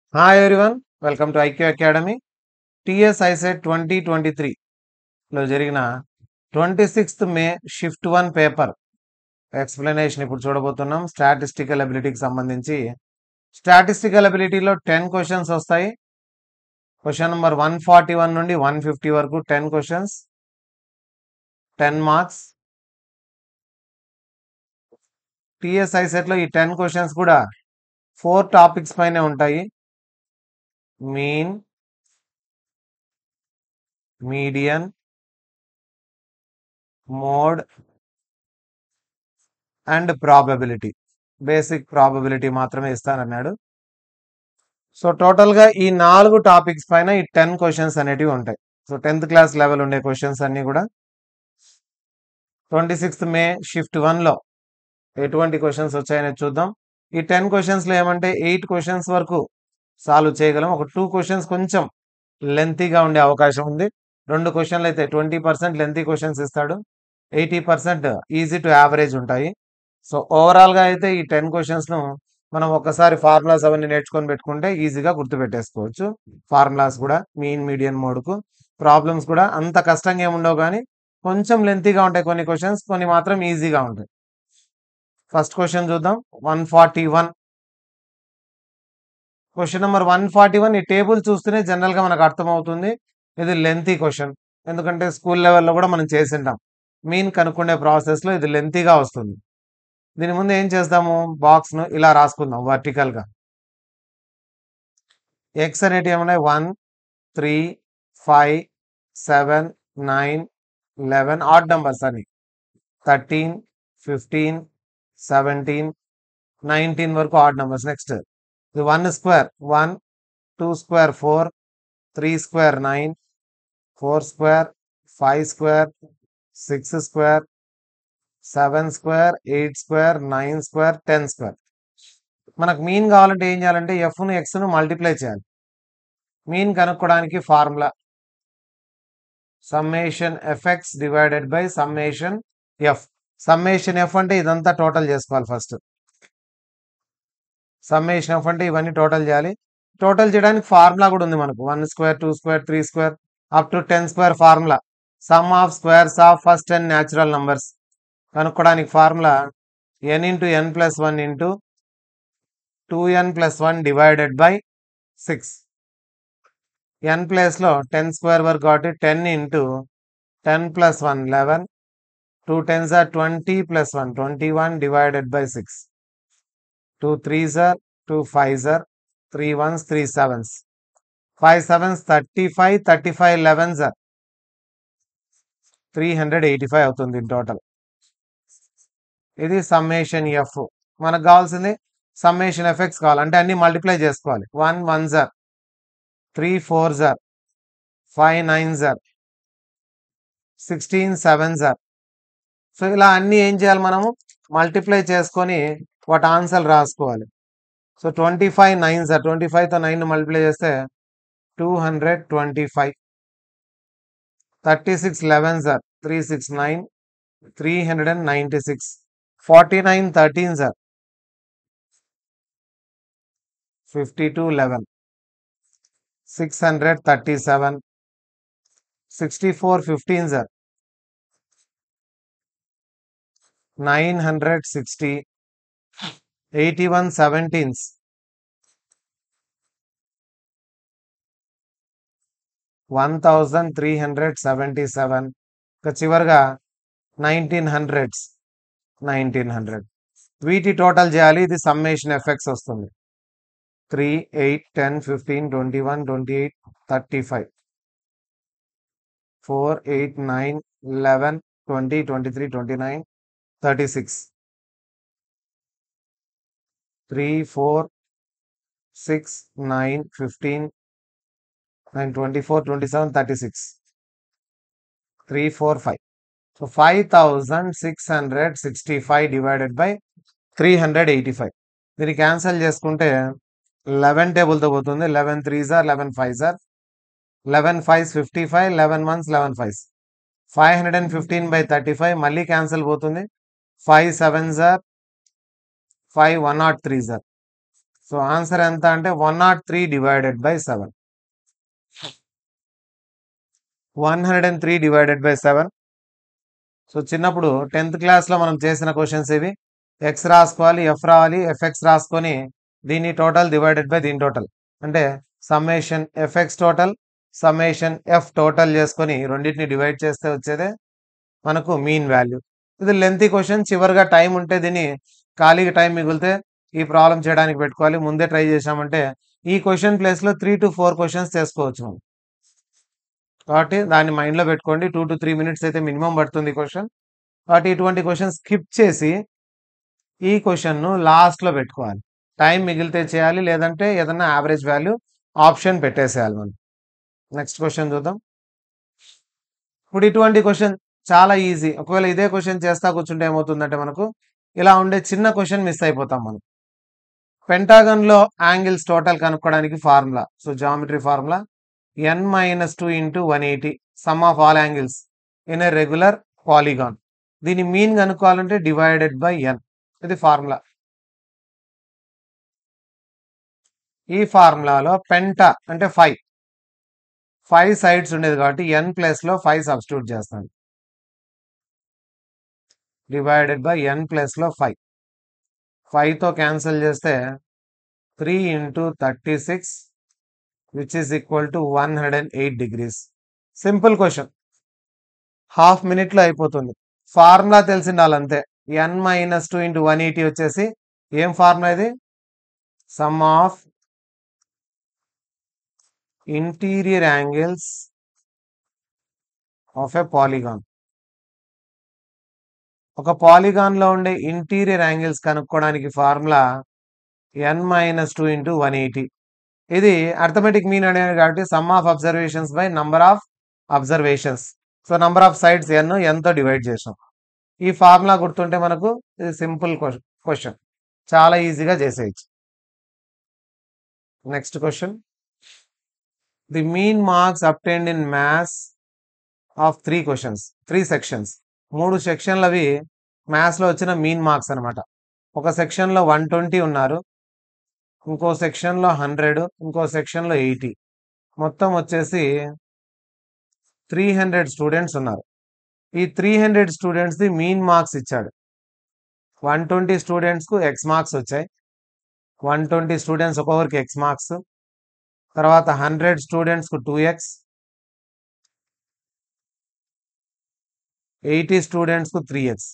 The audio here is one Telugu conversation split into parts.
hi everyone welcome to IQ academy TS ICET twenty twenty త్రీలో జరిగిన twenty sixth May shift one paper explanation ఇప్పుడు చూడబోతున్నాం స్టాటిస్టికల్ అబిలిటీకి సంబంధించి స్టాటిస్టికల్ అబిలిటీలో టెన్ క్వశ్చన్స్ వస్తాయి question number one forty one నుండి వన్ ఫిఫ్టీ వరకు టెన్ క్వశ్చన్స్ టెన్ మార్క్స్ టిఎస్ఐ సెట్లో ఈ టెన్ క్వశ్చన్స్ కూడా ఫోర్ టాపిక్స్ పైనే ఉంటాయి mean median mode and probability basic probability మాత్రమే ఇస్తానన్నాడు సో టోటల్గా ఈ నాలుగు టాపిక్స్ పైన ఈ టెన్ క్వశ్చన్స్ అనేటివి ఉంటాయి సో టెన్త్ క్లాస్ లెవెల్ ఉండే క్వశ్చన్స్ అన్నీ కూడా ట్వంటీ సిక్స్త్ మే షిఫ్ట్ వన్లో ఎటువంటి క్వశ్చన్స్ వచ్చాయనేది చూద్దాం ఈ టెన్ క్వశ్చన్స్లో ఏమంటే ఎయిట్ క్వశ్చన్స్ వరకు సాల్వ్ చేయగలం ఒక టూ క్వశ్చన్స్ కొంచెం లెంతీగా ఉండే అవకాశం ఉంది రెండు క్వశ్చన్లు అయితే ట్వంటీ పర్సెంట్ లెంతీ క్వశ్చన్స్ ఇస్తాడు eighty percent easy to average ఉంటాయి సో ఓవరాల్గా అయితే ఈ టెన్ క్వశ్చన్స్ను మనం ఒక్కసారి ఫార్ములాస్ అవన్నీ నేర్చుకొని పెట్టుకుంటే ఈజీగా గుర్తుపెట్టేసుకోవచ్చు ఫార్ములాస్ కూడా మీన్ మీడియన్ మోడ్కు ప్రాబ్లమ్స్ కూడా అంత కష్టంగా ఏముండవు కానీ కొంచెం లెంతీగా ఉంటాయి కొన్ని క్వశ్చన్స్ కొన్ని మాత్రం ఈజీగా ఉంటాయి ఫస్ట్ క్వశ్చన్ చూద్దాం one forty one question number one forty one ఈ టేబుల్ చూస్తేనే జనరల్గా మనకు అర్థమవుతుంది ఇది లెంతీ క్వశ్చన్ ఎందుకంటే స్కూల్ లెవెల్లో కూడా మనం చేసింటాం మీన్ కనుక్కునే ప్రాసెస్లో ఇది లెంతీగా వస్తుంది దీని ముందు ఏం చేస్తాము బాక్స్ను ఇలా రాసుకుందాం వర్టికల్గా ఎక్స్ అనేటివి ఏమన్నాయి one three five seven nine eleven odd numbers అని థర్టీన్ ఫిఫ్టీన్ సెవెంటీన్ నైన్టీన్ వరకు ఆడ్ నెంబర్స్ నెక్స్ట్ ఇది one square one two square four three square nine four square five square six square seven square eight square nine square ten square మనకు మీన్ కావాలంటే ఏం చేయాలంటే ఎఫ్ను ఎక్స్ను మల్టిప్లై చేయాలి మీన్ కనుక్కోవడానికి formula summation FX divided by summation F summation F అంటే ఇదంతా టోటల్ చేసుకోవాలి ఫస్ట్ సమ్మేషన్ ఎఫ్ అంటే ఇవన్నీ టోటల్ చేయాలి టోటల్ చేయడానికి ఫార్ములా కూడా ఉంది మనకు one square two square three square up to ten square formula sum of squares of first ten natural numbers కనుక్కోవడానికి formula N into N plus one into two N plus one divided by six N ప్లేస్లో టెన్ స్క్వేర్ వరకు కాబట్టి ten into ten plus one eleven two tens or twenty plus one twenty one divided by six two threes or two fives or three ones three sevens five sevens thirty five thirty five elevens or three hundred eighty five అవుతుంది టోటల్ ఇది సమ్మేషన్ ఎఫ్ మనకు కావాల్సింది సమ్మేషన్ ఎఫెక్ట్స్ కావాలి అంటే అన్ని మల్టిప్లై చేసుకోవాలి వన్ వన్ జార్ త్రీ ఫోర్ జార్ ఫైవ్ నైన్ జార్ సిక్స్టీన్ సెవెన్ జార్ సో ఇలా అన్ని ఏం చేయాలి మనము మల్టిప్లై చేసుకొని వాటి ఆన్సర్ రాసుకోవాలి so twenty five nine sir twenty five nine multiply చేస్తే two hundred twenty five thirty six eleven sir three six nine three hundred and ninety six forty nine thirteen sir fifty two eleven six hundred thirty seven sixty four fifteen sir nine hundred sixty eighty one seventeens one thousand three hundred seventy seven ఇక చివరిగా నైన్టీన్ హండ్రెడ్స్ నైన్టీన్ హండ్రెడ్ వీటి టోటల్ చేయాలి ఇది సమ్మేషన్ ఎఫెక్ట్స్ వస్తుంది three eight ten fifteen twenty one twenty eight thirty five four eight nine eleven twenty twenty three twenty nine thirty six three four six nine fifteen nine twenty four twenty seven thirty six three four five so five thousand six hundred sixty five divided by three hundred eighty five దీన్ని క్యాన్సిల్ చేసుకుంటే లెవెన్ టేబుల్తో పోతుంది లెవెన్ త్రీ జార్ లెవెన్ ఫైవ్ జార్ eleven fives fifty five eleven ones eleven fives five hundred and fifteen by thirty five మళ్ళీ క్యాన్సిల్ పోతుంది ఫైవ్ సెవెన్ జార్ five one not three sir so answer ఎంత అంటే one not three divided by seven one hundred and three divided by seven so చిన్నప్పుడు టెన్త్ క్లాస్లో మనం చేసిన క్వశ్చన్స్ ఇవి ఎక్స్ రాసుకోవాలి ఎఫ్ రావాలి ఎఫ్ఎక్స్ రాసుకొని దీని టోటల్ డివైడెడ్ బై దీని టోటల్ అంటే summation FX total summation F total చేసుకొని రెండింటిని డివైడ్ చేస్తే వచ్చేదే మనకు మీన్ వాల్యూ ఇది లెంతీ క్వశ్చన్ చివరిగా టైం ఉంటే దీన్ని ఖాళీగా టైం మిగిలితే ఈ ప్రాబ్లం చేయడానికి పెట్టుకోవాలి ముందే ట్రై చేసామంటే ఈ క్వశ్చన్ ప్లేస్లో త్రీ టు ఫోర్ క్వశ్చన్స్ చేసుకోవచ్చు మనం కాబట్టి దాన్ని మైండ్లో పెట్టుకోండి టూ టు త్రీ మినిట్స్ అయితే మినిమం పడుతుంది క్వశ్చన్ కాబట్టి ఇటువంటి క్వశ్చన్ స్కిప్ చేసి ఈ క్వశ్చన్ను లాస్ట్లో పెట్టుకోవాలి టైం మిగిలితే చేయాలి లేదంటే ఏదన్నా యావరేజ్ వాల్యూ ఆప్షన్ పెట్టేసేయాలి మనం నెక్స్ట్ క్వశ్చన్ చూద్దాం ఇప్పుడు ఇటువంటి క్వశ్చన్ చాలా ఈజీ ఒకవేళ ఇదే క్వశ్చన్ చేస్తా కూర్చుంటే ఏమవుతుందంటే మనకు ఇలా ఉండే చిన్న క్వశ్చన్ మిస్ అయిపోతాం మనం పెంటాగన్లో యాంగిల్స్ టోటల్ కనుక్కోవడానికి formula so geometry formula N minus two into one eighty sum of all angles in a regular polygon దీని మీన్ కనుక్కోవాలంటే డివైడెడ్ బై ఎన్ ఇది ఫార్ములా ఈ ఫార్ములాలో పెంట అంటే ఫైవ్ ఫైవ్ సైడ్స్ ఉండేది కాబట్టి ఎన్ ప్లస్ లో ఫైవ్ సబ్స్టిట్యూట్ చేస్తాను డివైడెడ్ బై ఎన్ ప్లస్ లో ఫైవ్ ఫైవ్తో క్యాన్సిల్ చేస్తే three into thirty six which is equal to one hundred and eight degrees simple question half మినిట్లో అయిపోతుంది ఫార్ములా తెలిసిండాలంతే N minus two into one eighty వచ్చేసి ఏం ఫార్ములా ఇది sum of interior angles of a polygon ఒక పాలిగాన్ లో ఉండే ఇంటీరియర్ యాంగిల్స్ కనుక్కోవడానికి formula N minus two into one eighty ఇది అర్థమెటిక్ మీన్ అనేది కాబట్టి sum of observations by number of observations so number of sides N ఎంతో డివైడ్ చేసాం ఈ ఫార్ములా గుర్తుంటే మనకు ఇది సింపుల్ క్వశ్చన్ చాలా ఈజీగా చేసేయచ్చు next question the mean marks obtained in maths of three questions three sections మూడు సెక్షన్లు అవి మ్యాథ్స్లో వచ్చిన మీన్ మార్క్స్ అనమాట ఒక సెక్షన్లో వన్ ట్వంటీ ఉన్నారు ఇంకో సెక్షన్లో హండ్రెడ్ ఇంకో సెక్షన్లో ఎయిటీ మొత్తం వచ్చేసి త్రీ హండ్రెడ్ స్టూడెంట్స్ ఉన్నారు ఈ త్రీ హండ్రెడ్ స్టూడెంట్స్ది మీన్ మార్క్స్ ఇచ్చాడు వన్ ట్వంటీ స్టూడెంట్స్కు ఎక్స్ మార్క్స్ వచ్చాయి వన్ ట్వంటీ స్టూడెంట్స్ ఒక్కొక్కరికి ఎక్స్ మార్క్స్ తర్వాత హండ్రెడ్ స్టూడెంట్స్కు టూ ఎక్స్ ఎయిటీ స్టూడెంట్స్కు త్రీ ఎక్స్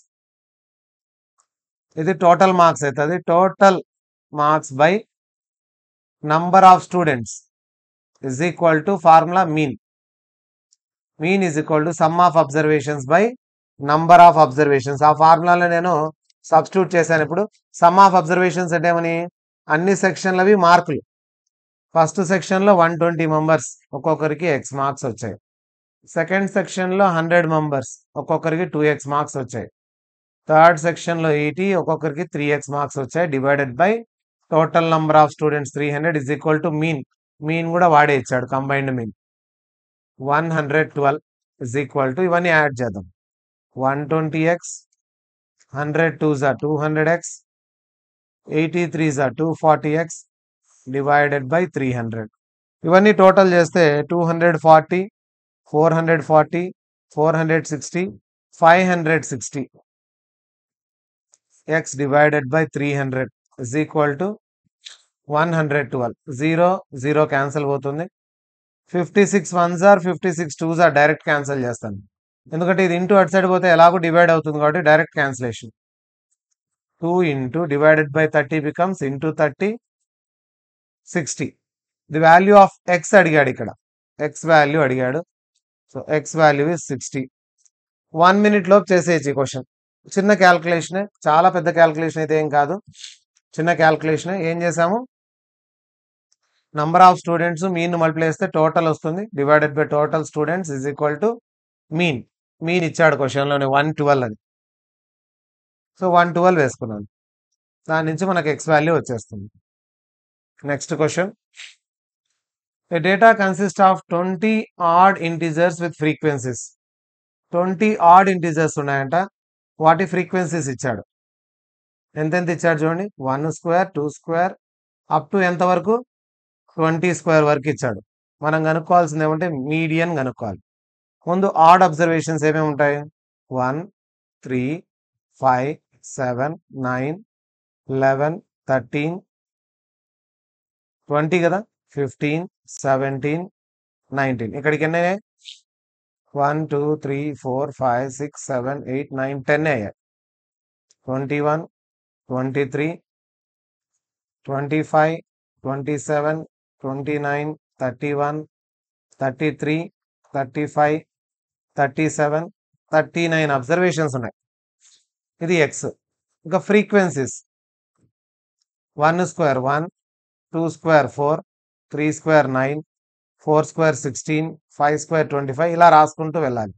ఇది టోటల్ మార్క్స్ అవుతుంది total marks by number of students is equal to formula mean mean is equal to sum of observations by number of observations ఆ ఫార్ములాలో నేను సబ్స్టిట్యూట్ చేశాను ఇప్పుడు సమ్ ఆఫ్ అబ్జర్వేషన్స్ అంటే ఏమని అన్ని సెక్షన్లవి మార్కులు ఫస్ట్ సెక్షన్లో వన్ ట్వంటీ మెంబర్స్ ఒక్కొక్కరికి ఎక్స్ మార్క్స్ వచ్చాయి సెకండ్ సెక్షన్లో హండ్రెడ్ మెంబర్స్ ఒక్కొక్కరికి టూ ఎక్స్ మార్క్స్ వచ్చాయి థర్డ్ సెక్షన్లో ఎయిటీ ఒక్కొక్కరికి త్రీ ఎక్స్ మార్క్స్ వచ్చాయి divided by total number of students three hundred is equal to mean mean కూడా వాడే ఇచ్చాడు combined mean one hundred twelve is equal to ఇవన్నీ యాడ్ చేద్దాం one twenty x hundred two జా two hundred x eighty three జా two forty X divided by three hundred ఇవన్నీ టోటల్ చేస్తే two hundred forty four hundred forty four hundred sixty five hundred sixty x divided by three hundred is equal to one hundred twelve zero zero cancel పోతుంది ఫిఫ్టీ సిక్స్ వన్ జార్ ఫిఫ్టీ సిక్స్ టూ జార్ డైరెక్ట్ క్యాన్సిల్ చేస్తాను ఎందుకంటే ఇది ఇంటూ అటు సైడ్ పోతే ఎలాగో డివైడ్ అవుతుంది కాబట్టి direct cancellation two into divided by thirty becomes into thirty sixty the value of x అడిగాడు ఇక్కడ ఎక్స్ వాల్యూ అడిగాడు so x value is sixty one minute లోపు చేసేయచ్చు ఈ క్వశ్చన్ చిన్న క్యాల్కులేషనే చాలా పెద్ద క్యాల్కులేషన్ అయితే ఏం కాదు చిన్న క్యాల్కులేషనే ఏం చేసాము number of students mean multiply చేస్తే టోటల్ వస్తుంది divided by total students is equal to mean mean ఇచ్చాడు క్వశ్చన్లోనే వన్ ట్వెల్వ్ అని సో వన్ ట్వెల్వ్ వేసుకున్నాను దాని నుంచి మనకు ఎక్స్ వాల్యూ వచ్చేస్తుంది next question a data consist of twenty odd integers with frequencies twenty odd integers ఉన్నాయంట వాటి ఫ్రీక్వెన్సీస్ ఇచ్చాడు ఎంతెంత ఇచ్చాడు చూడండి one square two square up to ఎంత వరకు ట్వంటీ స్క్వేర్ వరకు ఇచ్చాడు మనం కనుక్కోవాల్సింది ఏమంటే మీడియన్ కనుక్కోవాలి ముందు ఆడ్ అబ్జర్వేషన్స్ ఏమేమి ఉంటాయి one three five seven nine eleven thirteen twenty కదా ఫిఫ్టీన్ సెవెంటీన్ నైన్టీన్ ఇక్కడికి ఎన్ని అయ్యాయి one two three four five six seven eight nine ten అయ్యాయి twenty one twenty three twenty five twenty seven twenty nine thirty one thirty three thirty five thirty seven thirty nine observations ఉన్నాయి ఇది ఎక్స్ ఇంకా frequencies one square one two square four three square nine four square sixteen five square twenty five ఇలా రాసుకుంటూ వెళ్ళాలి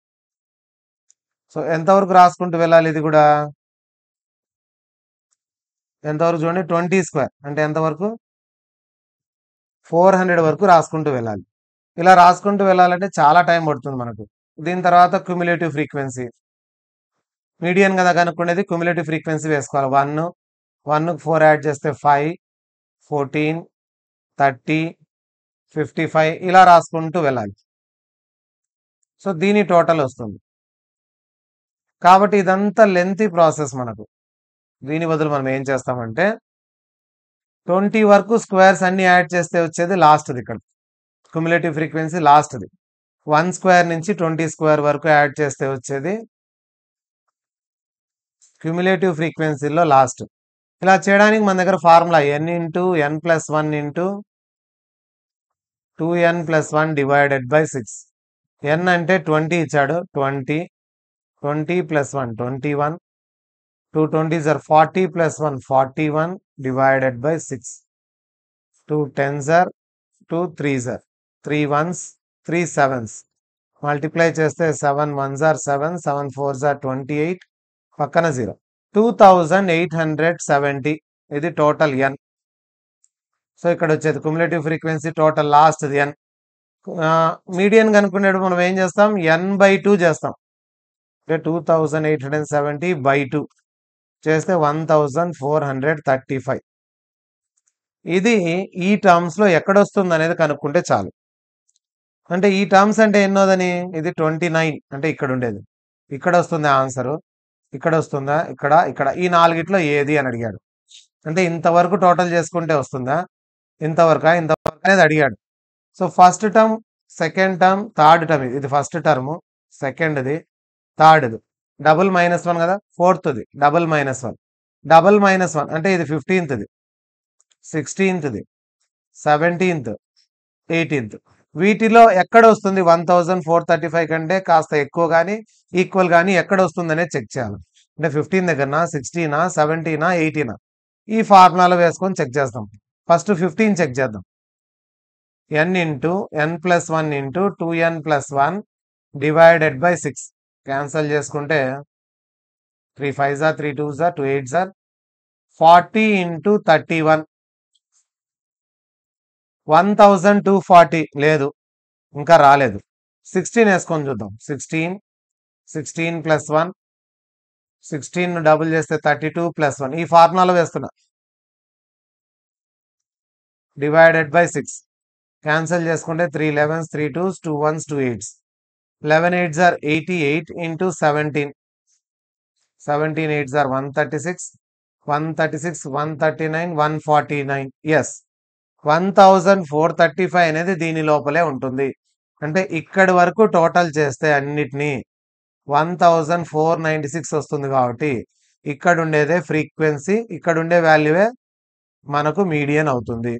సో ఎంతవరకు రాసుకుంటూ వెళ్ళాలి ఇది కూడా ఎంతవరకు చూడండి ట్వంటీ స్క్వేర్ అంటే ఎంతవరకు ఫోర్ హండ్రెడ్ వరకు రాసుకుంటూ వెళ్ళాలి ఇలా రాసుకుంటూ వెళ్ళాలంటే చాలా టైం పడుతుంది మనకు దీని తర్వాత క్యుములేటివ్ ఫ్రీక్వెన్సీ మీడియన్ కదా కనుక్కునేది క్యుములేటివ్ ఫ్రీక్వెన్సీ వేసుకోవాలి వన్ వన్ ఫోర్ యాడ్ చేస్తే five fourteen thirty fifty five ఇలా రాసుకుంటూ వెళ్ళాలి సో దీని టోటల్ వస్తుంది కాబట్టి ఇదంతా లెంతీ ప్రాసెస్ మనకు దీని బదులు మనం ఏం చేస్తామంటే ట్వంటీ వరకు స్క్వేర్స్ అన్ని యాడ్ చేస్తే వచ్చేది లాస్ట్ది ఇక్కడ క్యుములేటివ్ ఫ్రీక్వెన్సీ లాస్ట్ది వన్ స్క్వేర్ నుంచి ట్వంటీ స్క్వేర్ వరకు యాడ్ చేస్తే వచ్చేది క్యుములేటివ్ ఫ్రీక్వెన్సీలో లాస్ట్ ఇలా చేయడానికి మన దగ్గర formula N into N plus one into two N plus one divided by six n అంటే ట్వంటీ ఇచ్చాడు twenty twenty plus one twenty one two twenties are forty plus one forty one divided by six two tens are two threes are three ones three sevens multiply చేస్తే seven ones are seven seven fours are twenty eight పక్కన zero two thousand eight hundred seventy ఇది టోటల్ ఎన్ సో ఇక్కడ వచ్చేది cumulative frequency total last n median కనుక్కునేటప్పుడు మనం ఏం చేస్తాం ఎన్ బై టూ చేస్తాం అంటే two thousand eight hundred seventy by two చేస్తే one thousand four hundred thirty five ఇది ఈ టర్మ్స్ లో ఎక్కడొస్తుంది అనేది కనుక్కుంటే చాలు అంటే ఈ టర్మ్స్ అంటే ఎన్నోదని ఇది ట్వంటీ నైన్ అంటే ఇక్కడ ఉండేది ఇక్కడ వస్తుంది ఆన్సర్ ఇక్కడ వస్తుందా ఇక్కడ ఇక్కడ ఈ నాలుగిట్లో ఏది అని అడిగాడు అంటే ఇంతవరకు టోటల్ చేసుకుంటే వస్తుందా ఇంతవరకు ఇంతవరకు అనేది అడిగాడు so first term second term third term ఇది ఫస్ట్ టర్మ్ సెకండ్ది థర్డ్ది డబుల్ మైనస్ వన్ కదా ఫోర్త్ది double minus one double minus one అంటే ఇది ఫిఫ్టీన్త్ది సిక్స్టీన్త్ది సెవెంటీన్త్ ఎయిటీన్త్ వీటిలో ఎక్కడ వస్తుంది one thousand four thirty five కంటే కాస్త ఎక్కువ కానీ ఈక్వల్ కానీ ఎక్కడ వస్తుంది అనేది చెక్ చేయాలి అంటే ఫిఫ్టీన్ దగ్గరనా సిక్స్టీనా సెవెంటీనా ఎయిటీనా ఈ ఫార్ములాలో వేసుకొని చెక్ చేస్తాం ఫస్ట్ ఫిఫ్టీన్ చెక్ చేద్దాం n into N plus one into two N plus one divided by six cancel చేసుకుంటే త్రీ ఫైవ్ జార్ త్రీ టూ జార్ టూ ఎయిట్ జార్ forty into thirty one one thousand two forty లేదు ఇంకా రాలేదు సిక్స్టీన్ వేసుకొని చూద్దాం sixteen sixteen plus one sixteen double చేస్తే థర్టీ టూ ప్లస్ వన్ ఈ ఫార్ములాలో వేస్తున్నా డివైడెడ్ బై సిక్స్ క్యాన్సిల్ చేసుకుంటే three elevens three twos two ones two eights eleven eights are eighty eight into seventeen seventeen eights are one thirty six one thirty six one thirty nine one forty nine yes one thousand four thirty five అనేది దీని లోపలే ఉంటుంది అంటే ఇక్కడి వరకు టోటల్ చేస్తే అన్నిటినీ one thousand four ninety six వస్తుంది కాబట్టి ఇక్కడ ఉండేదే ఫ్రీక్వెన్సీ ఇక్కడ ఉండే వాల్యూవే మనకు మీడియన్ అవుతుంది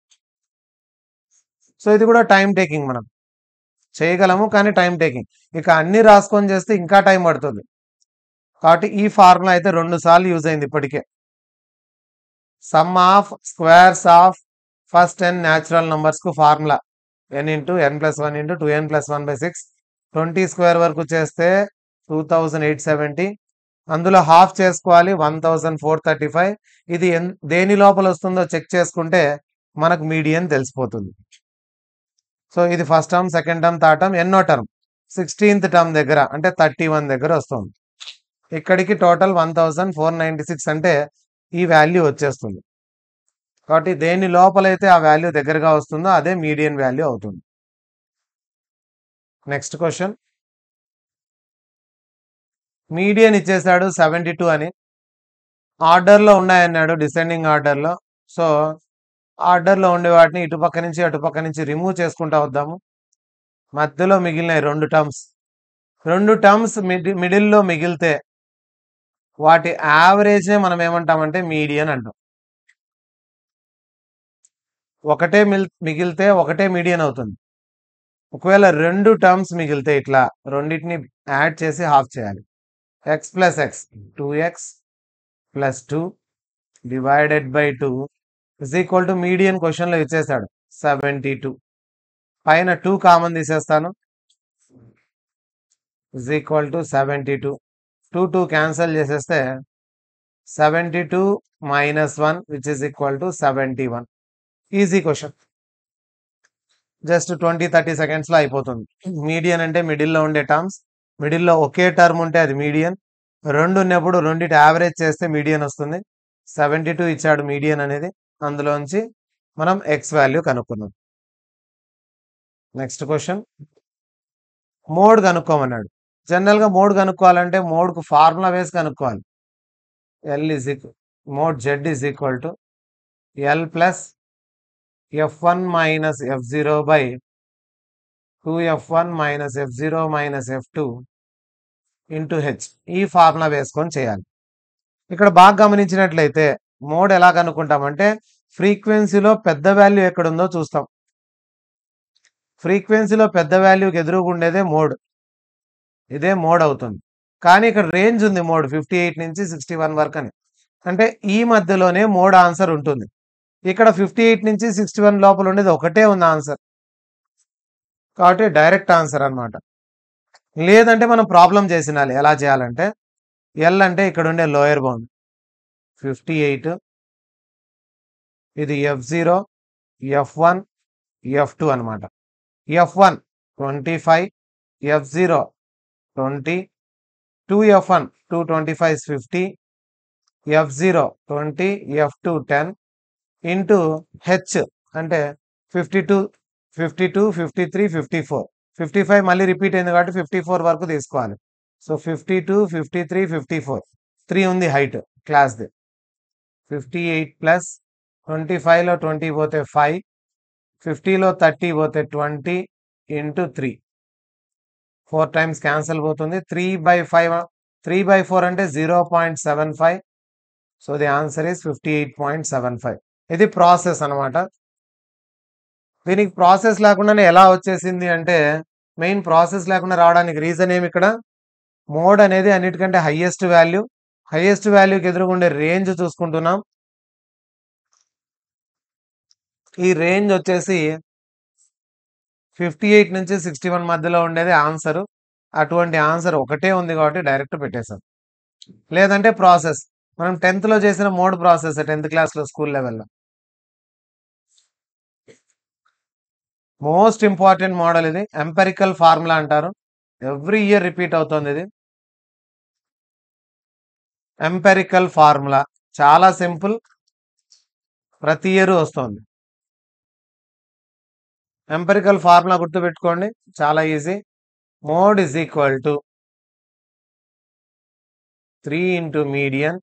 సో ఇది కూడా టైం టేకింగ్ మనం చేయగలము కానీ టైం టేకింగ్ ఇక అన్ని రాసుకొని చేస్తే ఇంకా టైం పడుతుంది కాబట్టి ఈ ఫార్ములా అయితే రెండు సార్లు యూజ్ అయింది ఇప్పటికే sum of squares of first n natural numbers కు formula N into N plus one into two N plus one by six twenty square వరకు చేస్తే టూ థౌజండ్ ఎయిట్ సెవెంటీ అందులో హాఫ్ చేసుకోవాలి one thousand four thirty five ఇది ఎన్ దేని లోపల వస్తుందో చెక్ చేసుకుంటే మనకు మీడియన్ తెలిసిపోతుంది సో ఇది first term second term third term ఎన్నో టర్మ్ సిక్స్టీన్త్ టర్మ్ దగ్గర అంటే థర్టీ వన్ దగ్గర వస్తుంది ఇక్కడికి total one thousand four ninety six అంటే ఈ వాల్యూ వచ్చేస్తుంది కాబట్టి దేని లోపలైతే ఆ వాల్యూ దగ్గరగా వస్తుందో అదే మీడియన్ వాల్యూ అవుతుంది నెక్స్ట్ క్వశ్చన్ మీడియన్ ఇచ్చేసాడు సెవెంటీ టూ అని ఆర్డర్లో ఉన్నాయన్నాడు డిసెండింగ్ ఆర్డర్లో సో ఆర్డర్లో ఉండే వాటిని ఇటుపక్క నుంచి అటుపక్క నుంచి రిమూవ్ చేసుకుంటా వద్దాము మధ్యలో మిగిలినాయి రెండు టర్మ్స్ రెండు టర్మ్స్ మిడి మిడిల్లో మిగిలితే వాటి యావరేజ్నే మనం ఏమంటామంటే మీడియన్ అంటాం ఒకటే మిల్ మిగిలితే ఒకటే మీడియన్ అవుతుంది ఒకవేళ రెండు టర్మ్స్ మిగిలితే ఇట్లా రెండింటిని యాడ్ చేసి హాఫ్ చేయాలి x plus x two x plus two divided by two is equal to median క్వశ్చన్లో ఇచ్చేసాడు సెవెంటీ టూ పైన టూ కామన్ తీసేస్తాను is equal to seventy two two two cancel చేసేస్తే seventy two minus one which is equal to seventy one easy question just twenty thirty సెకండ్స్లో అయిపోతుంది మీడియన్ అంటే మిడిల్లో ఉండే టర్మ్స్ మిడిల్లో ఒకే టర్మ్ ఉంటే అది మీడియన్ రెండు ఉన్నప్పుడు రెండింటి యావరేజ్ చేస్తే మీడియన్ వస్తుంది సెవెంటీ టూ ఇచ్చాడు మీడియన్ అనేది అందులోంచి మనం ఎక్స్ వాల్యూ కనుక్కున్నాం నెక్స్ట్ క్వశ్చన్ మోడ్ కనుక్కోమన్నాడు జనరల్గా మోడ్ కనుక్కోవాలంటే మోడ్కు ఫార్ములా వేసి కనుక్కోవాలి l is equal mode z is equal to l plus f one minus f zero by two f one minus f zero minus f two into h ఈ ఫార్ములా వేసుకొని చేయాలి ఇక్కడ బాగా గమనించినట్లయితే మోడ్ ఎలా కనుక్కుంటామంటే ఫ్రీక్వెన్సీలో పెద్ద వాల్యూ ఎక్కడుందో చూస్తాం ఫ్రీక్వెన్సీలో పెద్ద వాల్యూకి ఎదురుగా ఉండేదే మోడ్ ఇదే మోడ్ అవుతుంది కానీ ఇక్కడ రేంజ్ ఉంది మోడ్ ఫిఫ్టీ ఎయిట్ నుంచి సిక్స్టీ వన్ వరకు అని అంటే ఈ మధ్యలోనే మోడ్ ఆన్సర్ ఉంటుంది ఇక్కడ ఫిఫ్టీ ఎయిట్ నుంచి సిక్స్టీ వన్ లోపల ఉండేది ఒకటే ఉంది ఆన్సర్ కాబట్టి డైరెక్ట్ ఆన్సర్ అన్నమాట లేదంటే మనం ప్రాబ్లం చేసినాలి ఎలా చేయాలంటే ఎల్ అంటే ఇక్కడ ఉండే లోయర్ బౌండ్ ఫిఫ్టీ ఎయిట్ ఇది f zero f one f two అనమాట f one twenty five f zero twenty two f one two twenty five fifty f zero twenty f two ten into h అంటే fifty two fifty two fifty three fifty four fifty five మళ్ళీ రిపీట్ అయింది కాబట్టి ఫిఫ్టీ ఫోర్ వరకు తీసుకోవాలి so fifty two fifty three fifty four three ఉంది హైట్ క్లాస్ది ఫిఫ్టీ ఎయిట్ ప్లస్ ట్వంటీ ఫైవ్లో ట్వంటీ పోతే ఫైవ్ ఫిఫ్టీలో థర్టీ పోతే twenty into three four times cancel పోతుంది three by five three by four అంటే zero point seven five so the answer is fifty eight point seven five ఇది ప్రాసెస్ అనమాట దీనికి ప్రాసెస్ లేకుండానే ఎలా వచ్చేసింది అంటే మెయిన్ ప్రాసెస్ లేకుండా రావడానికి రీజన్ ఏమి ఇక్కడ మోడ్ అనేది అన్నిటికంటే హైయెస్ట్ వాల్యూ హైయెస్ట్ వాల్యూకి ఎదురుగుండే రేంజ్ చూసుకుంటున్నాం ఈ రేంజ్ వచ్చేసి ఫిఫ్టీ ఎయిట్ నుంచి సిక్స్టీ వన్ మధ్యలో ఉండేది ఆన్సర్ అటువంటి ఆన్సర్ ఒకటే ఉంది కాబట్టి డైరెక్ట్ పెట్టేశాం లేదంటే ప్రాసెస్ మనం టెన్త్లో చేసిన మోడ్ ప్రాసెస్ టెన్త్ క్లాస్లో స్కూల్ లెవెల్లో మోస్ట్ ఇంపార్టెంట్ మోడల్ ఇది ఎంపెరికల్ ఫార్ములా అంటారు ఎవ్రీ ఇయర్ రిపీట్ అవుతుంది ఇది ఎంపెరికల్ ఫార్ములా చాలా సింపుల్ ప్రతి ఇయర్ వస్తుంది ఎంపెరికల్ ఫార్ములా గుర్తుపెట్టుకోండి చాలా easy mode is equal to three into median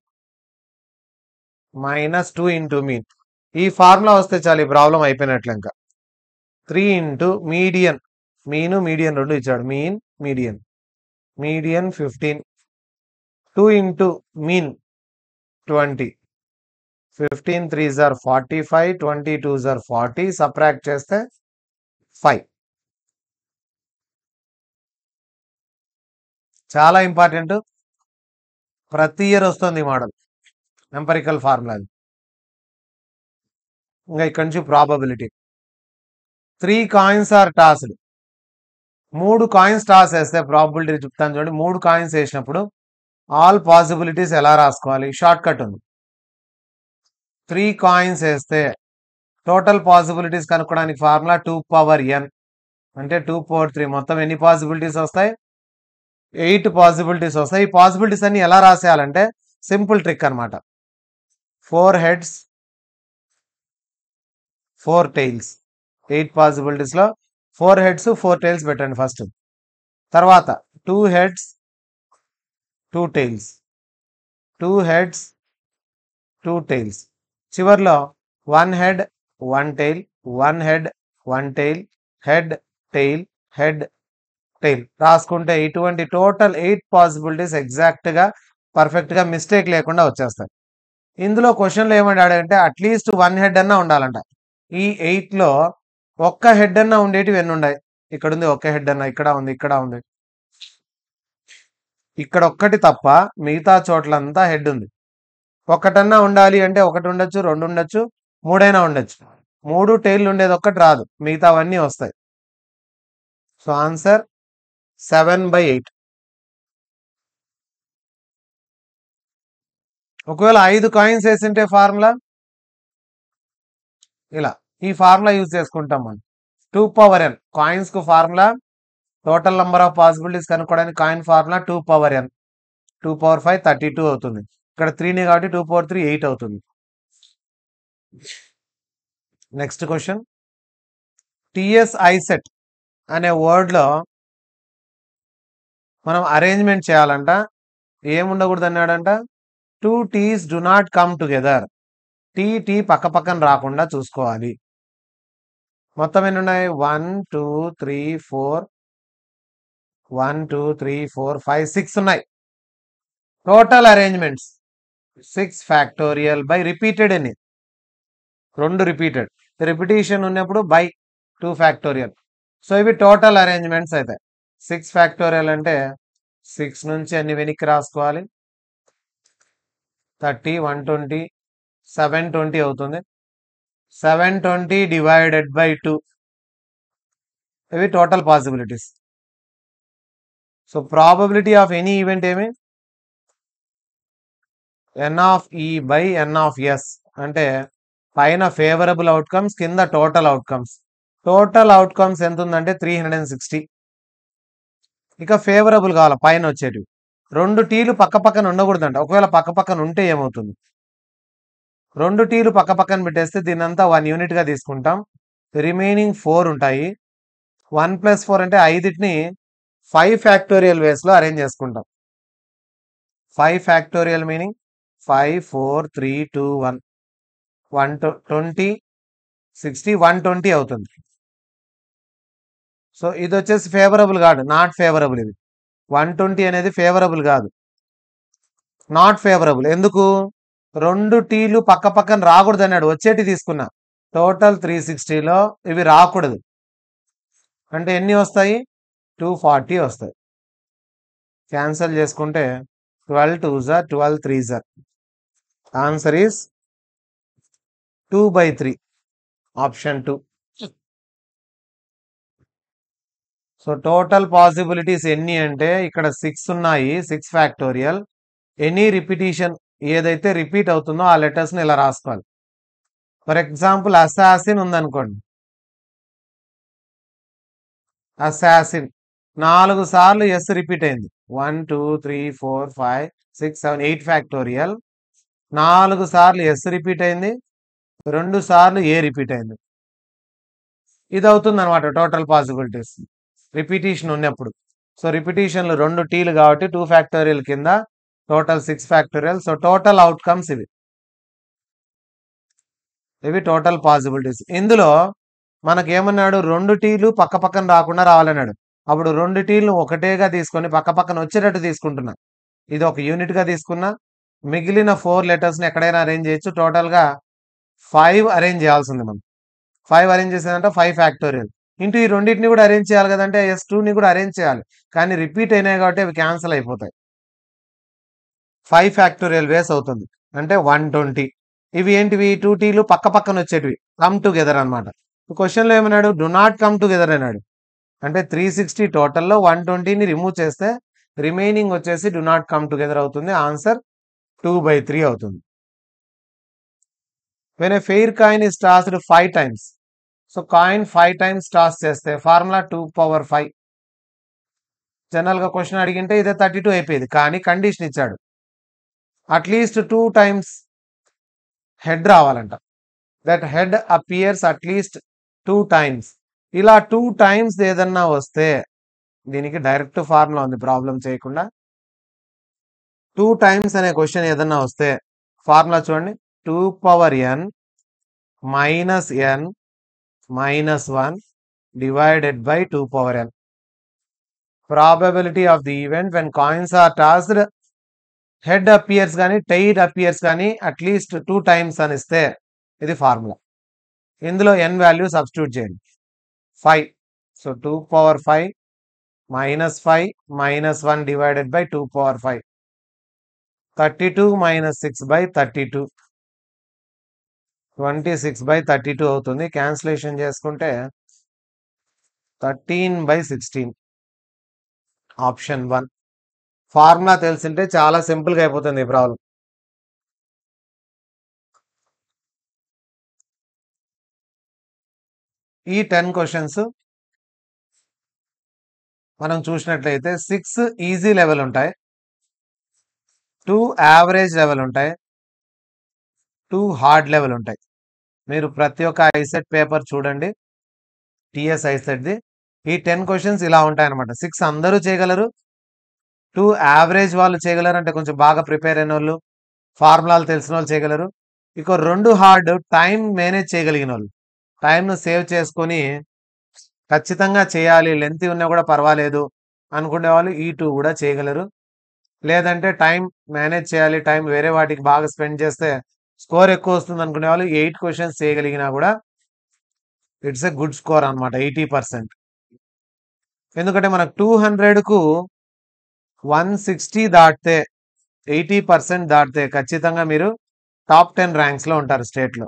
minus two into mean ఈ ఫార్ములా వస్తే చాలు ఈ ప్రాబ్లం అయిపోయినట్లు ఇంకా three into median mean median రెండు ఇచ్చాడు mean median median fifteen two into mean twenty fifteen three jar forty five twenty two జార్ ఫార్టీ సప్రాక్ట్ చేస్తే ఫైవ్ చాలా ఇంపార్టెంట్ ప్రతి ఇయర్ వస్తుంది ఈ మోడల్ ఎంపరికల్ ఫార్ములా ఇంకా ఇక్కడి నుంచి probability three coins are tossed మూడు కాయిన్స్ టాస్ వేస్తే ప్రాబిలిటీ చెప్తాను చూడండి మూడు కాయిన్స్ వేసినప్పుడు ఆల్ పాసిబిలిటీస్ ఎలా రాసుకోవాలి షార్ట్ కట్ ఉంది త్రీ కాయిన్స్ వేస్తే టోటల్ పాసిబిలిటీస్ కనుక్కోవడానికి ఫార్ములా టూ పవర్ ఎన్ అంటే టూ పవర్ త్రీ మొత్తం ఎన్ని పాసిబిలిటీస్ వస్తాయి ఎయిట్ పాసిబిలిటీస్ వస్తాయి ఈ పాసిబిలిటీస్ అన్ని ఎలా రాసేయాలంటే సింపుల్ ట్రిక్ అనమాట four heads four tails eight పాసిబిలిటీస్లో ఫోర్ హెడ్స్ ఫోర్ టైల్స్ పెట్టండి ఫస్ట్ తర్వాత two heads two tails two heads two tails చివర్లో one head one tail one head one tail head tail head tail రాసుకుంటే ఇటువంటి టోటల్ ఎయిట్ పాసిబిలిటీస్ ఎగ్జాక్ట్గా పర్ఫెక్ట్గా మిస్టేక్ లేకుండా వచ్చేస్తాయి ఇందులో క్వశ్చన్లు ఏమన్నాడంటే అట్లీస్ట్ వన్ హెడ్ అన్నా ఉండాలంట ఈ ఎయిట్లో ఒక్క హెడ్ అన్నా ఉండేటివి ఎన్ని ఉన్నాయి ఇక్కడ ఉంది ఒక్క హెడ్ అన్న ఇక్కడ ఉంది ఇక్కడ ఉంది ఇక్కడ ఒక్కటి తప్ప మిగతా చోట్లంతా హెడ్ ఉంది ఒకటన్నా ఉండాలి అంటే ఒకటి ఉండొచ్చు రెండు ఉండొచ్చు మూడైనా ఉండొచ్చు మూడు టైర్లు ఉండేది ఒక్కటి రాదు మిగతావన్నీ వస్తాయి so answer seven by eight ఒకవేళ ఐదు కాయిన్స్ వేసింటే ఫార్ములా ఇలా ఈ ఫార్ములా యూజ్ చేసుకుంటాం మనం టూ పవర్ ఎన్ కాయిన్స్ కు formula total number of possibilities కనుక్కోవడానికి coin formula two power n two power five thirty two అవుతుంది ఇక్కడ త్రీని కాబట్టి టూ పవర్ త్రీ ఎయిట్ అవుతుంది నెక్స్ట్ క్వశ్చన్ టిఎస్ ఐసెట్ అనే వర్డ్లో మనం అరేంజ్మెంట్ చేయాలంట ఏముండకూడదు అన్నాడంట two T's do not come together T T పక్క పక్కన రాకుండా చూసుకోవాలి మొత్తం ఎన్ని ఉన్నాయి one two three four one two three four five six ఉన్నాయి total arrangements six factorial by repeated ఎన్ని రెండు రిపీటెడ్ రిపిటేషన్ ఉన్నప్పుడు బై టూ ఫ్యాక్టోరియల్ సో ఇవి టోటల్ అరేంజ్మెంట్స్ అయితే సిక్స్ ఫ్యాక్టోరియల్ అంటే సిక్స్ నుంచి అన్ని వెనక్కి రాసుకోవాలి thirty one twenty seven twenty అవుతుంది seven twenty divided by two ఇవి total possibilities so probability of any event ఏమి n of E by n of S అంటే పైన ఫేవరబుల్ అవుట్కమ్స్ కింద టోటల్ అవుట్కమ్స్ టోటల్ అవుట్కమ్స్ ఎంత ఉందంటే త్రీ హండ్రెడ్ అండ్ సిక్స్టీ ఇక ఫేవరబుల్ కావాలి పైన వచ్చేటివి రెండు టీలు పక్క పక్కన ఉండకూడదంట ఒకవేళ పక్క పక్కన ఉంటే ఏమవుతుంది రెండు టీలు పక్క పక్కన పెట్టేస్తే దీన్నంతా వన్ యూనిట్గా తీసుకుంటాం రిమైనింగ్ ఫోర్ ఉంటాయి వన్ ప్లస్ ఫోర్ అంటే ఐదుటిని ఫైవ్ ఫ్యాక్టోరియల్ వేస్లో అరేంజ్ చేసుకుంటాం five factorial meaning five four three two one one twenty sixty one twenty అవుతుంది సో ఇది వచ్చేసి ఫేవరబుల్ కాదు నాట్ ఫేవరబుల్ ఇది వన్ ట్వంటీ అనేది ఫేవరబుల్ కాదు నాట్ ఫేవరబుల్ ఎందుకు రెండు టీలు పక్క పక్కన రాకూడదు అన్నాడు వచ్చేటి తీసుకున్నా టోటల్ త్రీ సిక్స్టీలో ఇవి రాకూడదు అంటే ఎన్ని వస్తాయి టూ ఫార్టీ వస్తాయి క్యాన్సిల్ చేసుకుంటే twelve twos are twelve threes are answer is two by three option two so total possibilities ఎన్ని అంటే ఇక్కడ సిక్స్ ఉన్నాయి సిక్స్ ఫ్యాక్టోరియల్ ఎనీ రిపిటీషన్ ఏదైతే రిపీట్ అవుతుందో ఆ లెటర్స్ని ఇలా రాసుకోవాలి ఫర్ ఎగ్జాంపుల్ అసాసిన్ ఉందనుకోండి అసాసిన్ నాలుగు సార్లు ఎస్ రిపీట్ అయింది one two three four five six seven eight factorial నాలుగు సార్లు ఎస్ రిపీట్ అయింది రెండు సార్లు ఏ రిపీట్ అయింది ఇది అవుతుంది అనమాట టోటల్ పాసిబిలిటీస్ రిపిటీషన్ ఉన్నప్పుడు సో రిపిటీషన్లు రెండు టీలు కాబట్టి టూ ఫ్యాక్టోరియల్ కింద total six factorial so total outcomes ఇవి ఇవి టోటల్ పాసిబిలిటీస్ ఇందులో మనకేమన్నాడు రెండు టీలు పక్క పక్కన రాకుండా రావాలన్నాడు అప్పుడు రెండు టీలు ఒకటేగా తీసుకొని పక్క పక్కన వచ్చేటట్టు తీసుకుంటున్నా ఇది ఒక యూనిట్గా తీసుకున్నా మిగిలిన ఫోర్ లెటర్స్ని ఎక్కడైనా అరేంజ్ చేయొచ్చు టోటల్గా ఫైవ్ అరేంజ్ చేయాల్సింది మనం ఫైవ్ అరేంజ్ చేసేదంటే ఫైవ్ ఫ్యాక్టోరియల్ ఇంటూ ఈ రెండింటిని కూడా అరేంజ్ చేయాలి కదంటే ఎస్ టూని కూడా అరేంజ్ చేయాలి కానీ రిపీట్ అయినాయి కాబట్టి అవి క్యాన్సిల్ అయిపోతాయి ఫైవ్ ఫ్యాక్టోరియల్ వేస్ అవుతుంది అంటే వన్ ట్వంటీ ఇవి ఏంటివి టూ టీలు పక్క పక్కన వచ్చేటివి కమ్ టుగెదర్ అనమాట క్వశ్చన్లో ఏమన్నాడు డు నాట్ కమ్ టుగెదర్ అన్నాడు అంటే త్రీ సిక్స్టీ టోటల్లో వన్ ట్వంటీని రిమూవ్ చేస్తే రిమైనింగ్ వచ్చేసి డు నాట్ కమ్ టుగెదర్ అవుతుంది ఆన్సర్ టూ బై త్రీ అవుతుంది when a fair coin is tossed five times so coin five times toss చేస్తే ఫార్ములా టూ పవర్ ఫైవ్ జనరల్గా క్వశ్చన్ అడిగింటే ఇదే థర్టీ టూ అయిపోయేది కానీ కండిషన్ ఇచ్చాడు అట్లీస్ట్ టూ టైమ్స్ హెడ్ రావాలంట that head appears at least two times ఇలా టూ టైమ్స్ ఏదన్నా వస్తే దీనికి డైరెక్ట్ ఫార్ములా ఉంది ప్రాబ్లం చేయకుండా టూ టైమ్స్ అనే క్వశ్చన్ ఏదన్నా వస్తే ఫార్ములా చూడండి two power n minus n minus one divided by two power n probability of the event when coins are tossed head appears కానీ టైర్ అపియర్స్ కానీ అట్లీస్ట్ టూ టైమ్స్ అని ఇస్తే ఇది ఫార్ములా ఇందులో ఎన్ వాల్యూ సబ్స్టిట్యూట్ చేయండి five so two power five minus five minus one divided by two power five thirty two minus six by thirty two twenty six by thirty two అవుతుంది క్యాన్సిలేషన్ చేసుకుంటే thirteen by sixteen option one formula తెలిసింటే చాలా సింపుల్గా అయిపోతుంది ఈ ప్రాబ్లం ఈ టెన్ క్వశ్చన్స్ మనం చూసినట్లయితే సిక్స్ ఈజీ లెవెల్ ఉంటాయి టూ యావరేజ్ లెవెల్ ఉంటాయి టూ హార్డ్ లెవెల్ ఉంటాయి మీరు ప్రతి ఒక్క ఐసెట్ పేపర్ చూడండి టిఎస్ ఐసెట్ది ఈ టెన్ క్వశ్చన్స్ ఇలా ఉంటాయి అనమాట సిక్స్ అందరూ చేయగలరు టూ యావరేజ్ వాళ్ళు చేయగలరు అంటే కొంచెం బాగా ప్రిపేర్ అయిన వాళ్ళు ఫార్ములాలు తెలిసిన వాళ్ళు చేయగలరు ఇక రెండు హార్డ్ టైం మేనేజ్ చేయగలిగిన వాళ్ళు టైంను సేవ్ చేసుకొని ఖచ్చితంగా చేయాలి లెంత్ ఉన్నా కూడా పర్వాలేదు అనుకునే వాళ్ళు ఈ టూ కూడా చేయగలరు లేదంటే టైం మేనేజ్ చేయాలి టైం వేరే వాటికి బాగా స్పెండ్ చేస్తే స్కోర్ ఎక్కువ వస్తుంది అనుకునే వాళ్ళు ఎయిట్ క్వశ్చన్స్ చేయగలిగినా కూడా ఇట్స్ ఎ గుడ్ స్కోర్ అనమాట ఎయిటీ పర్సెంట్ ఎందుకంటే మనకు టూ హండ్రెడ్కు వన్ సిక్స్టీ దాటితే ఎయిటీ పర్సెంట్ దాటితే ఖచ్చితంగా మీరు టాప్ టెన్ ర్యాంక్స్లో ఉంటారు స్టేట్లో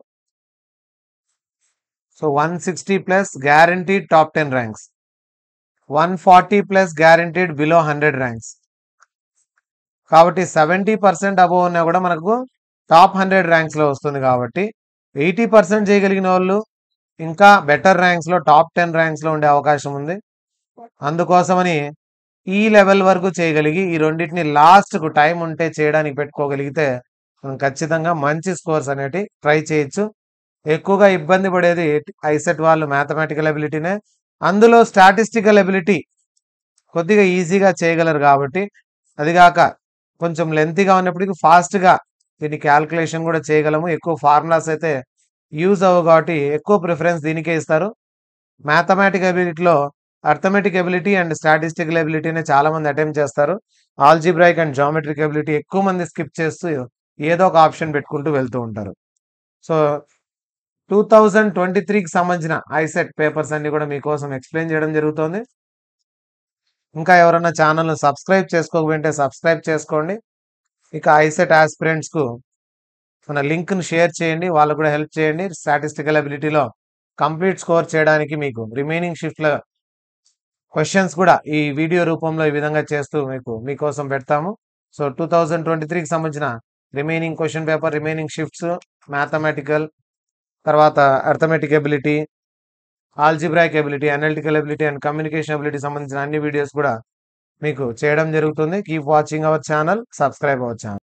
so one sixty plus guaranteed top ten ranks one forty plus guaranteed below hundred ranks కాబట్టి సెవెంటీ పర్సెంట్ అబోవ్ ఉన్నా కూడా మనకు టాప్ హండ్రెడ్ ర్యాంక్స్లో వస్తుంది కాబట్టి ఎయిటీ పర్సెంట్ చేయగలిగిన వాళ్ళు ఇంకా బెటర్ ర్యాంక్స్లో టాప్ టెన్ ర్యాంక్స్లో ఉండే అవకాశం ఉంది అందుకోసమని ఈ లెవెల్ వరకు చేయగలిగి ఈ రెండింటిని లాస్ట్కు టైం ఉంటే చేయడానికి పెట్టుకోగలిగితే మనం ఖచ్చితంగా మంచి స్కోర్స్ అనేటి ట్రై చేయొచ్చు ఎక్కువగా ఇబ్బంది పడేది ఐసెట్ వాళ్ళు మ్యాథమెటికల్ అబిలిటీనే అందులో స్టాటిస్టికల్ అబిలిటీ కొద్దిగా ఈజీగా చేయగలరు కాబట్టి అదిగాక కొంచెం లెంతీగా ఉన్నప్పటికీ ఫాస్ట్గా దీన్ని క్యాల్కులేషన్ కూడా చేయగలము ఎక్కువ ఫార్ములాస్ అయితే యూజ్ అవ్వవు కాబట్టి ఎక్కువ ప్రిఫరెన్స్ దీనికే ఇస్తారు మ్యాథమెటిక్ అబిలిటీలో అర్థమెటిక్ ఎబిలిటీ అండ్ స్టాటిస్టికల్ ఎబిలిటీనే చాలా మంది అటెంప్ట్ చేస్తారు ఆల్జిబ్రాయిక్ అండ్ జామెట్రిక్ ఎబిలిటీ ఎక్కువ మంది స్కిప్ చేస్తూ ఏదో ఒక ఆప్షన్ పెట్టుకుంటూ వెళ్తూ ఉంటారు సో టూ థౌజండ్ ట్వంటీ త్రీకి సంబంధించిన ఐసెట్ పేపర్స్ అన్ని కూడా మీకోసం ఎక్స్ప్లెయిన్ చేయడం జరుగుతుంది ఇంకా ఎవరైనా ఛానల్ను సబ్స్క్రైబ్ చేసుకోకపోతే సబ్స్క్రైబ్ చేసుకోండి ఇక ఐసెట్ ఆస్పిరెంట్స్కు మన లింక్ను షేర్ చేయండి వాళ్ళకు కూడా హెల్ప్ చేయండి స్టాటిస్టికల్ అబిలిటీలో కంప్లీట్ స్కోర్ చేయడానికి మీకు రిమైనింగ్ షిఫ్ట్ల క్వశ్చన్స్ కూడా ఈ వీడియో రూపంలో ఈ విధంగా చేస్తూ మీకు మీకోసం పెడతాము సో టూ థౌజండ్ ట్వంటీ త్రీకి సంబంధించిన remaining question paper remaining shifts mathematical తర్వాత arithmetic ability algebraic ability analytical ability and communication ability సంబంధించిన అన్ని వీడియోస్ కూడా మీకు చేయడం జరుగుతుంది keep watching our channel subscribe our channel